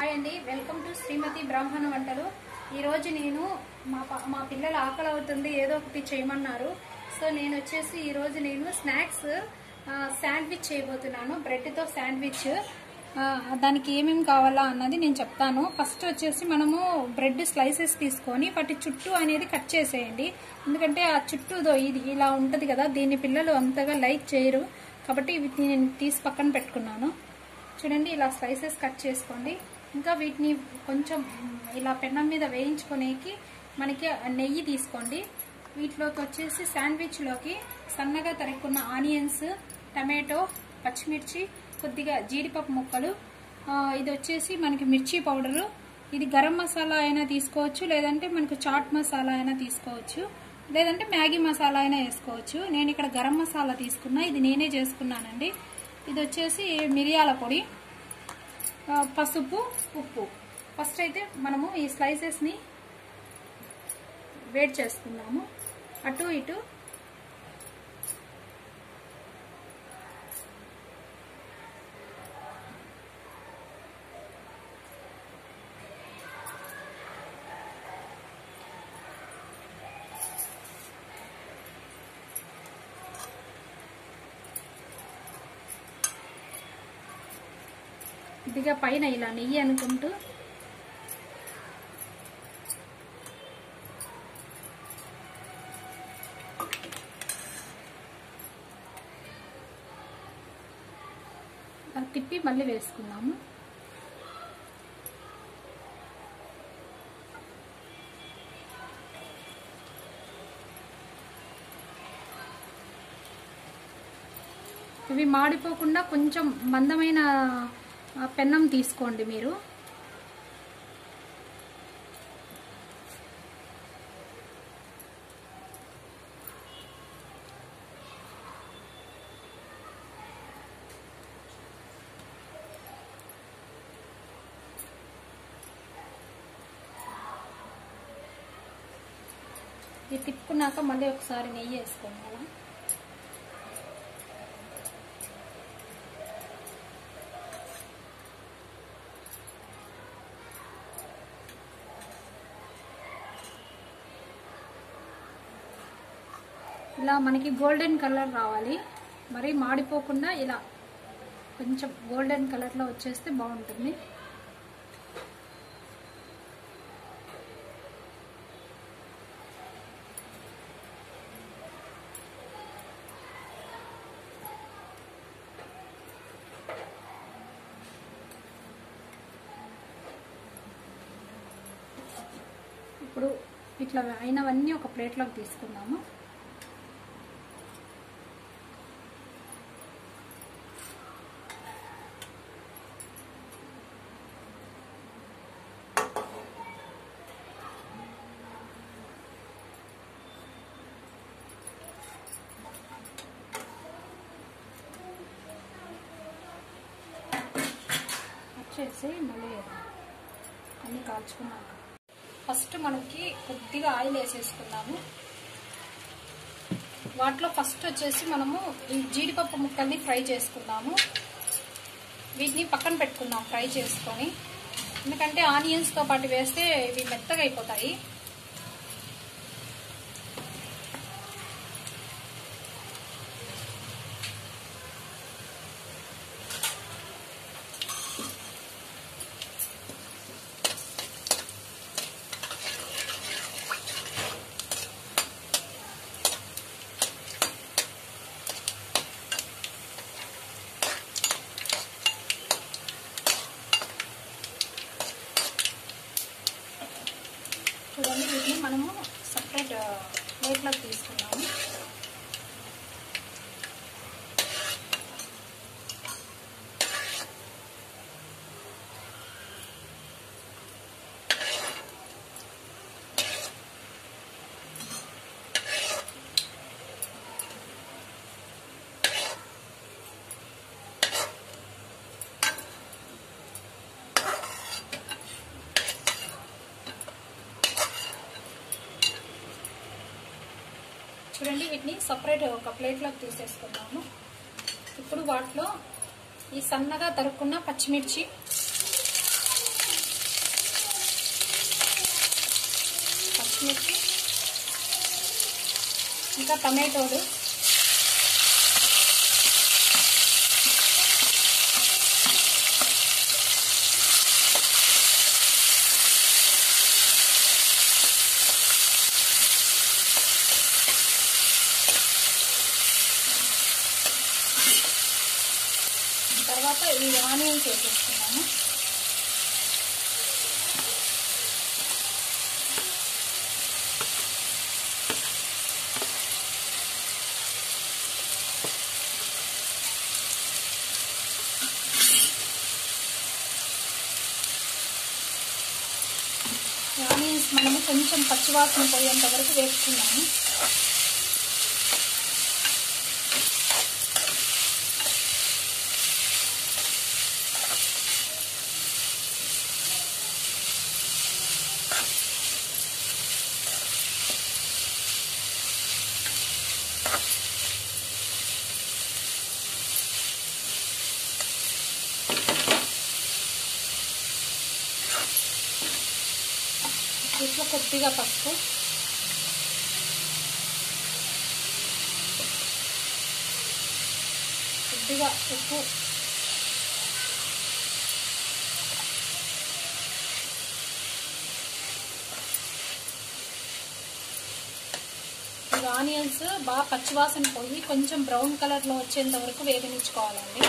hi అండి welcome to శ్రీమతి బ్రాహ్మణ వంటలు ఈరోజు నేను మా ప- మా పిల్లలు ఆకలి అవుతుంది ఏదో ఒకటి చేయమన్నారు సో నేను వచ్చేసి ఈరోజు నేను స్నాక్స్ ఆ, శాండ్విచ్ చేయబోతున్నాను బ్రెడ్తో శాండ్విచ్ ఆ, దానికి ఏమేమి కావాలా అన్నది నేను చెప్తాను ఫస్ట్ వచ్చేసి మనము బ్రెడ్ స్లైసెస్ తీసుకొని వాటి చుట్టూ అనేది కట్ చేసేయండి ఎందుకంటే ఆ చుట్టూ దో ఇది ఇలా ఉంటుంది కదా దీన్ని పిల్లలు అంతగా లైక్ చేయరు కాబట్టి వీటిని నేను తీసి పక్కన పెట్టుకున్నాను చూడండి ఇలా స్లైసెస్ కట్ చేసుకోండి ఇంకా వీటిని కొంచెం ఇలా పెన్నం మీద వేయించుకునేకి మనకి నెయ్యి తీసుకోండి వీటిలోకి వచ్చేసి శాండ్విచ్లోకి సన్నగా తరుక్కున్న ఆనియన్స్ టమాటో పచ్చిమిర్చి కొద్దిగా జీడిపప్పు ముక్కలు ఆ, ఇది వచ్చేసి మనకి మిర్చి పౌడరు ఇది గరం మసాలా అయినా తీసుకోవచ్చు లేదంటే మనకు చాట్ మసాలా అయినా తీసుకోవచ్చు లేదంటే మ్యాగీ మసాలా అయినా వేసుకోవచ్చు నేను ఇక్కడ గరం మసాలా తీసుకున్నా ఇది నేనే చేసుకున్నానండి ఇది వచ్చేసి మిరియాల పొడి ఆ, పసుపు ఉప్పు ఫస్ట్ అయితే మనము ఈ స్లైసెస్ని వేడి చేసుకుందాము అటు ఇటు ఇదిగా పైన ఇలా నెయ్యి అనుకుంటూ ఇలా తిప్పి మళ్ళీ వేసుకున్నాము ఇవి మాడిపోకుండా కొంచెం మందమైన ఆ, పెన్నం తీసుకోండి మీరు ఇది తిప్పుకున్నాక మళ్ళీ ఒకసారి నెయ్యి వేసుకోండి అలా ఇలా మనకి గోల్డెన్ కలర్ రావాలి మరి మాడిపోకుండా ఇలా కొంచెం గోల్డెన్ కలర్లో వచ్చేస్తే బాగుంటుంది ఇప్పుడు ఇట్లా అయినవన్నీ ఒక ప్లేట్లోకి తీసుకుందాము వచ్చేసి మళ్ళీ అన్నీ కాల్చుకున్నాక ఫస్ట్ మనకి కొద్దిగా ఆయిల్ వేసేసుకుందాము వాటిలో ఫస్ట్ వచ్చేసి మనము ఈ జీడిపప్పు ముక్కల్ని ఫ్రై చేసుకుందాము వీటిని పక్కన పెట్టుకుందాం ఫ్రై చేసుకొని ఎందుకంటే ఆనియన్స్తో పాటు వేస్తే ఇవి మెత్తగా అయిపోతాయి చూడండి వీటిని మనము సపరేట్ ప్లేట్లోకి తీసుకున్నాము చూడండి వీటిని సపరేట్ ఒక ప్లేట్లోకి తీసేసుకున్నాము ఇప్పుడు వాటిలో ఈ సన్నగా తరుక్కున్న పచ్చిమిర్చి పచ్చిమిర్చి ఇంకా టమాటోలు తర్వాత ఈ ఆనియన్స్ వేసేసుకున్నాము ఆనియన్స్ మనము కొంచెం పచ్చివాసన పోయేంత వరకు వేసుకున్నాము దీంట్లో కొద్దిగా పసుపు కొద్దిగా ఉప్పు ఈ ఆనియన్స్ బాగా పచ్చివాసన పోయి కొంచెం బ్రౌన్ కలర్లో వచ్చేంత వరకు వేగనిచ్చుకోవాలండి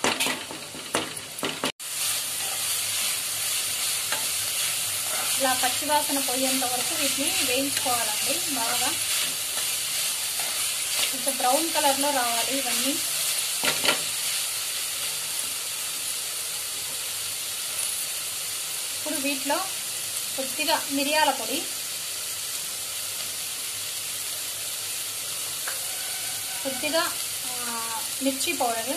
ఇలా పచ్చివాసన పోయేంత వరకు వీటిని వేయించుకోవాలండి బాగా కొంచెం బ్రౌన్ కలర్లో రావాలి ఇవన్నీ ఇప్పుడు వీటిలో కొద్దిగా మిరియాల పొడి కొద్దిగా ఆ, మిర్చి పౌడర్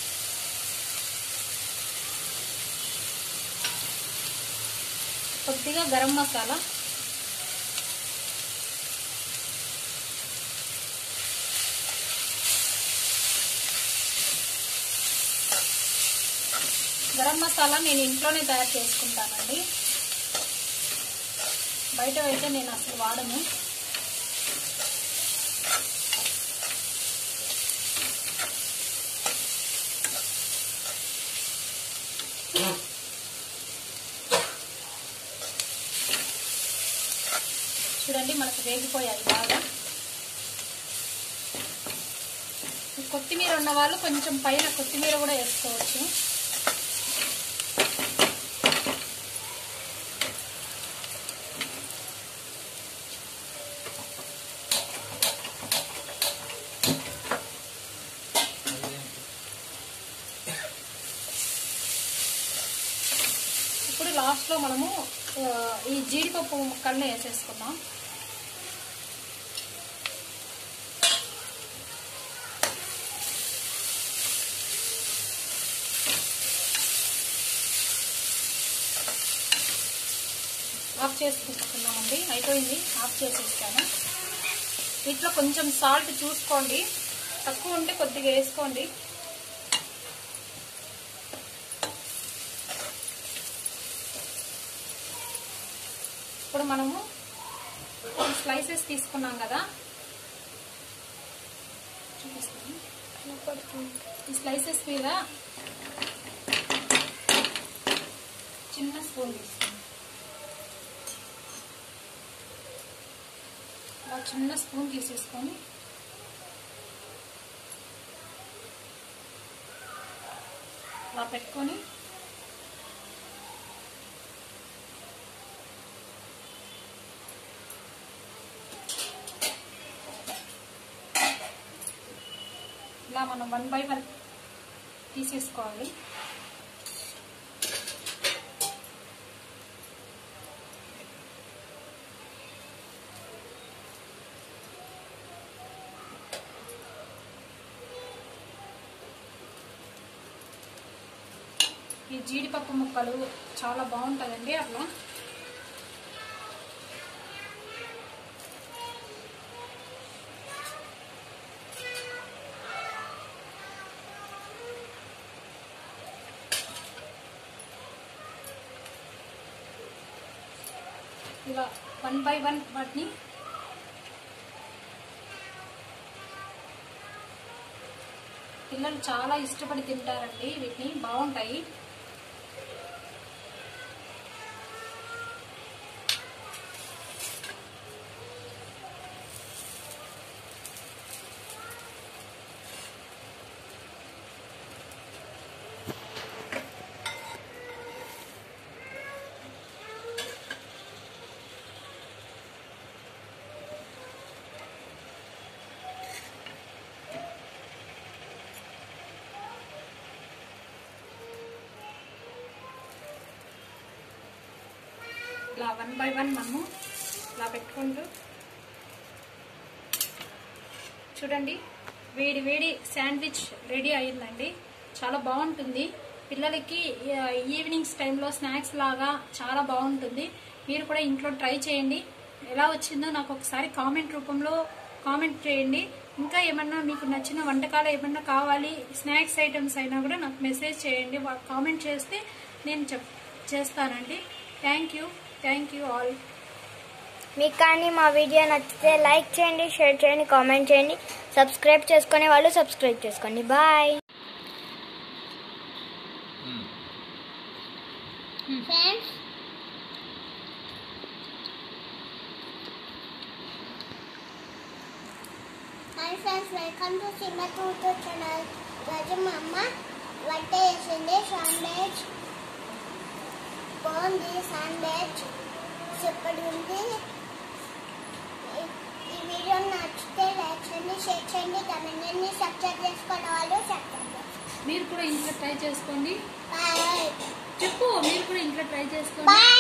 కొద్దిగా గరం మసాలా గరం మసాలా నేను ఇంట్లోనే తయారు చేసుకుంటానండి బయట అయితే నేను అసలు వాడను చూడండి మనకు వేగిపోయాయి బాగా ఈ కొత్తిమీర ఉన్న వాళ్ళు కొంచెం పైన కొత్తిమీర కూడా వేసుకోవచ్చు ఇప్పుడు లాస్ట్లో మనము ఆ, ఈ జీడిపప్పు ముక్కల్ని వేసేసుకుందాం ఆఫ్ చేసుకుంటున్నామండి అయిపోయింది ఆఫ్ చేసేస్తాను వీటిలో కొంచెం సాల్ట్ చూసుకోండి తక్కువ ఉంటే కొద్దిగా వేసుకోండి ఇప్పుడు మనము స్లైసెస్ తీసుకున్నాం కదా చూపిస్తాను ఈ స్లైసెస్ మీద చిన్న స్పూన్ తీసుకుందాం ఇలా చిన్న స్పూన్ తీసేసుకొని ఇలా పెట్టుకొని ఇలా మనం వన్ బై వన్ తీసేసుకోవాలి ఈ జీడిపప్పు ముక్కలు చాలా బాగుంటుందండి అట్లా ఇలా వన్ బై వన్ వాటిని పిల్లలు చాలా ఇష్టపడి తింటారండి వీటిని బాగుంటాయి ఇలా వన్ బై వన్ మనము ఇలా పెట్టుకుంటూ చూడండి వేడి వేడి శాండ్విచ్ రెడీ అయిందండి చాలా బాగుంటుంది పిల్లలకి ఆ, ఈవినింగ్స్ టైంలో స్నాక్స్ లాగా చాలా బాగుంటుంది మీరు కూడా ఇంట్లో ట్రై చేయండి ఎలా వచ్చిందో నాకు ఒకసారి కామెంట్ రూపంలో కామెంట్ చేయండి ఇంకా ఏమన్నా మీకు నచ్చిన వంటకాలు ఏమన్నా కావాలి స్నాక్స్ ఐటమ్స్ అయినా కూడా నాకు మెసేజ్ చేయండి వా- కామెంట్ చేస్తే నేను చెప్ చేస్తానండి thank you thank you all మీకు కానీ మా వీడియో నచ్చితే లైక్ చేయండి షేర్ చేయండి కామెంట్ చేయండి సబ్స్క్రైబ్ చేసుకునే వాళ్ళు సబ్స్క్రైబ్ చేసుకోండి bye friends hi friends welcome to cinema too channel రోజు మా అమ్మ వంట చేసింది శాండ్విచ్ బాగుంది శాండ్విచ్ సూపర్ ఉంది ఈ- ఈ వీడియో నచ్చితే లైక్ చేయండి షేర్ చేయండి కమెంట్ చేయండి సబ్స్క్రైబ్ చేసుకున్న వాళ్ళు సబ్స్క్రైబ్ చేసుకోండి మీరు కూడా ఇంట్లో ట్రై చేసుకోండి బాయ్ చెప్పు మీరు కూడా ఇంట్లో ట్రై చేసుకోండి బాయ్